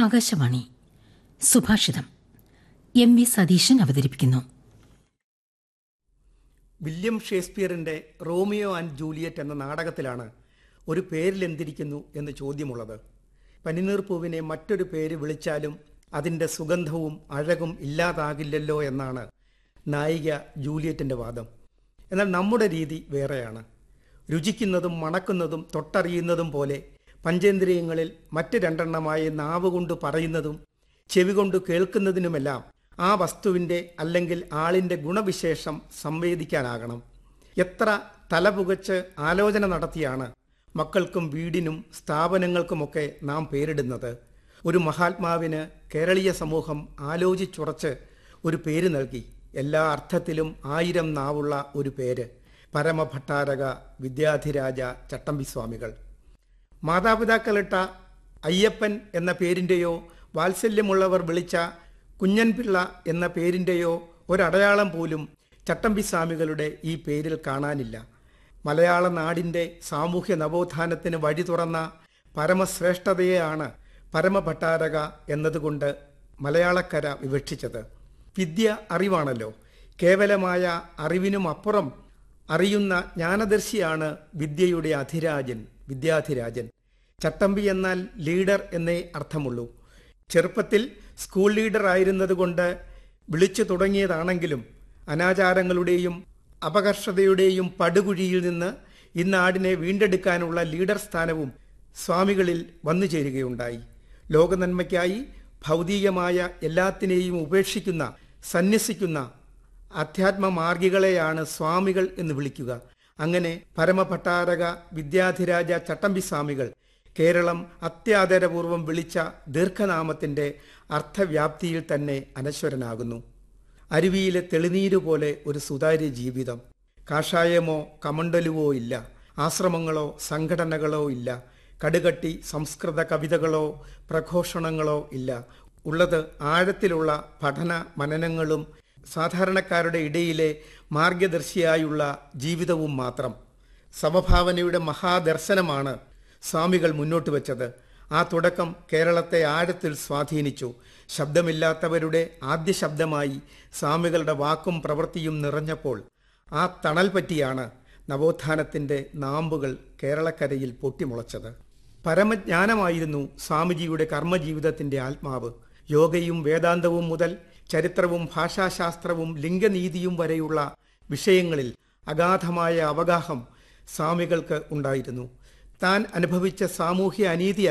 ആകാശവാണി സുഭാഷിതം M V Satheesan അവതരിപ്പിക്കുന്നു William ഷേക്സ്പിയറിന്റെ റോമിയോ ആൻഡ് ജൂലിയറ്റ് എന്ന നാടകത്തിലാണ് ഒരു പേരിലെന്തിരിക്കുന്നു എന്ന് ചോദ്യമുള്ളത് പനിനീർ പൂവിനെ മറ്റൊരു പേര് വിളിച്ചാലും അതിൻ്റെ സുഗന്ധവും അഴകും ഇല്ലാതാകില്ലല്ലോ എന്നാണ് നായിക ജൂലിയറ്റിന്റെ വാദം എന്നാൽ നമ്മുടെ രീതി വേറെയാണ് രുചിക്കുന്നതും മണക്കുന്നതും തൊട്ടറിയുന്നതും പോലെ പഞ്ചേന്ദ്രിയങ്ങളിൽ മറ്റ് രണ്ടെണ്ണമായി നാവ് കൊണ്ട് പറയുന്നതും ചെവി കൊണ്ട് കേൾക്കുന്നതിനുമെല്ലാം ആ വസ്തുവിൻ്റെ അല്ലെങ്കിൽ ആളിൻ്റെ ഗുണവിശേഷം സംവേദിക്കാനാകണം എത്ര തലപുകച്ച് ആലോചന നടത്തിയാണ് മക്കൾക്കും വീടിനും സ്ഥാപനങ്ങൾക്കുമൊക്കെ നാം പേരിടുന്നത് ഒരു മഹാത്മാവിന് കേരളീയ സമൂഹം ആലോചിച്ചുറച്ച് ഒരു പേര് നൽകി എല്ലാ അർത്ഥത്തിലും ആയിരം നാവുള്ള ഒരു പേര് പരമഭട്ടാരക വിദ്യാധിരാജ ചട്ടമ്പിസ്വാമികൾ മാതാപിതാക്കളിട്ട അയ്യപ്പൻ എന്ന പേരിൻ്റെയോ വാത്സല്യമുള്ളവർ വിളിച്ച കുഞ്ഞൻപിള്ള എന്ന പേരിൻ്റെയോ ഒരടയാളം പോലും ചട്ടമ്പിസ്വാമികളുടെ ഈ പേരിൽ കാണാനില്ല മലയാള നാടിൻ്റെ സാമൂഹ്യ നവോത്ഥാനത്തിന് വഴി തുറന്ന പരമശ്രേഷ്ഠതയെയാണ് പരമഭട്ടാരക എന്നതുകൊണ്ട് മലയാളക്കര വിവക്ഷിച്ചത് വിദ്യ അറിവാണല്ലോ കേവലമായ അറിവിനും അപ്പുറം അറിയുന്ന ജ്ഞാനദർശിയാണ് വിദ്യയുടെ അധിരാജൻ വിദ്യാധിരാജൻ ചട്ടമ്പി എന്നാൽ ലീഡർ എന്നേ അർത്ഥമുള്ളൂ ചെറുപ്പത്തിൽ സ്കൂൾ ലീഡർ ആയിരുന്നതുകൊണ്ട് വിളിച്ചു തുടങ്ങിയതാണെങ്കിലും അനാചാരങ്ങളുടെയും അപകർഷതയുടെയും പടുകുഴിയിൽ നിന്ന് ഇന്നാടിനെ വീണ്ടെടുക്കാനുള്ള ലീഡർ സ്ഥാനവും സ്വാമികളിൽ വന്നു ചേരുകയുണ്ടായി ലോകനന്മയ്ക്കായി ഭൗതികമായ എല്ലാത്തിനെയും ഉപേക്ഷിക്കുന്ന സന്യസിക്കുന്ന അധ്യാത്മമാർഗികളെയാണ് സ്വാമികൾ എന്ന് വിളിക്കുക അങ്ങനെ പരമഭട്ടാരക വിദ്യാധിരാജ ചട്ടമ്പി സ്വാമികൾ കേരളം അത്യാദരപൂർവം വിളിച്ച ദീർഘനാമത്തിന്റെ അർത്ഥവ്യാപ്തിയിൽ തന്നെ അനശ്വരനാകുന്നു അരുവിയിലെ തെളിനീരു പോലെ ഒരു സുതാര്യ ജീവിതം കാഷായമോ കമണ്ടലുവോ ഇല്ല ആശ്രമങ്ങളോ സംഘടനകളോ ഇല്ല കടുകട്ടി സംസ്കൃത കവിതകളോ പ്രഘോഷണങ്ങളോ ഇല്ല ഉള്ളത് ആഴത്തിലുള്ള പഠന മനനങ്ങളും സാധാരണക്കാരുടെ ഇടയിലെ മാർഗദർശിയായുള്ള ജീവിതവും മാത്രം സമഭാവനയുടെ മഹാദർശനമാണ് സ്വാമികൾ മുന്നോട്ട് വച്ചത് ആ തുടക്കം കേരളത്തെ ആഴത്തിൽ സ്വാധീനിച്ചു ശബ്ദമില്ലാത്തവരുടെ ആദ്യ ശബ്ദമായി സ്വാമികളുടെ വാക്കും പ്രവൃത്തിയും നിറഞ്ഞപ്പോൾ ആ തണൽ പറ്റിയാണ് നവോത്ഥാനത്തിന്റെ നാമ്പുകൾ കേരളക്കരയിൽ പൊട്ടിമുളച്ചത് പരമജ്ഞാനമായിരുന്നു സ്വാമിജിയുടെ കർമ്മജീവിതത്തിന്റെ ആത്മാവ് യോഗയും വേദാന്തവും മുതൽ ചരിത്രവും ഭാഷാശാസ്ത്രവും ലിംഗനീതിയും വരെയുള്ള വിഷയങ്ങളിൽ അഗാധമായ അവഗാഹം സ്വാമികൾക്ക് ഉണ്ടായിരുന്നു താൻ അനുഭവിച്ച സാമൂഹ്യ അനീതി